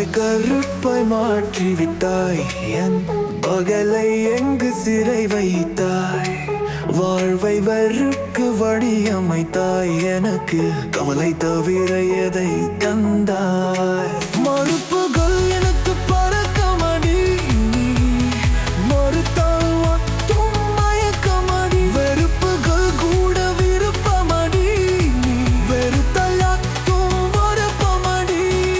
கருப்பை மாற்றி விட்டாய் என் பகலை எங்கு சிறை வைத்தாய் வாழ்வை வெறுக்கு வடியமைத்தாய் எனக்கு கவலை தவிர எதை தந்தாய் மறுப்புகள் எனக்கு பறக்கமடி மறுத்தால் மட்டும் மயக்கமடி வெறுப்புகள் கூட விருப்பமடி நீ வெறுத்தால் மட்டும் வரப்பமடி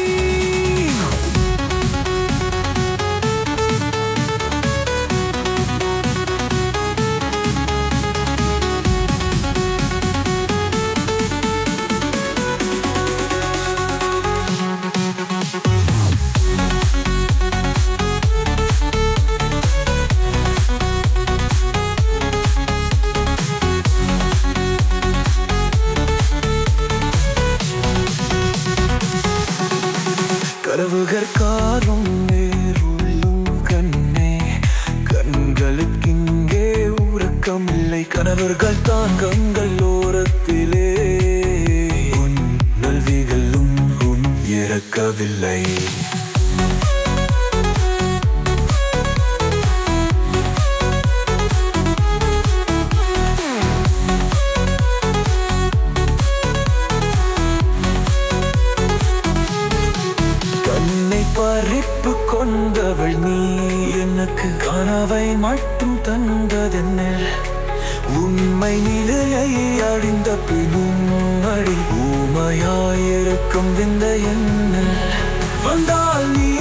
கனவுகற்காரும் நேருள்ளும் கண்ணே கண்களுக்கிங்கே உறக்கமில்லை கணவர்கள் தான் கண்கள் ஓரத்திலே உன் நல்விகளும் உன் இறக்கவில்லை கண்ணை பறிப்பு கொண்டவள் நீ எனக்கு கனவை மட்டும் தந்ததென்ன உண்மை நிலையை அடிந்த பினும் அடி ஊமையாயிருக்கும் விந்த என்ன வந்தால் நீ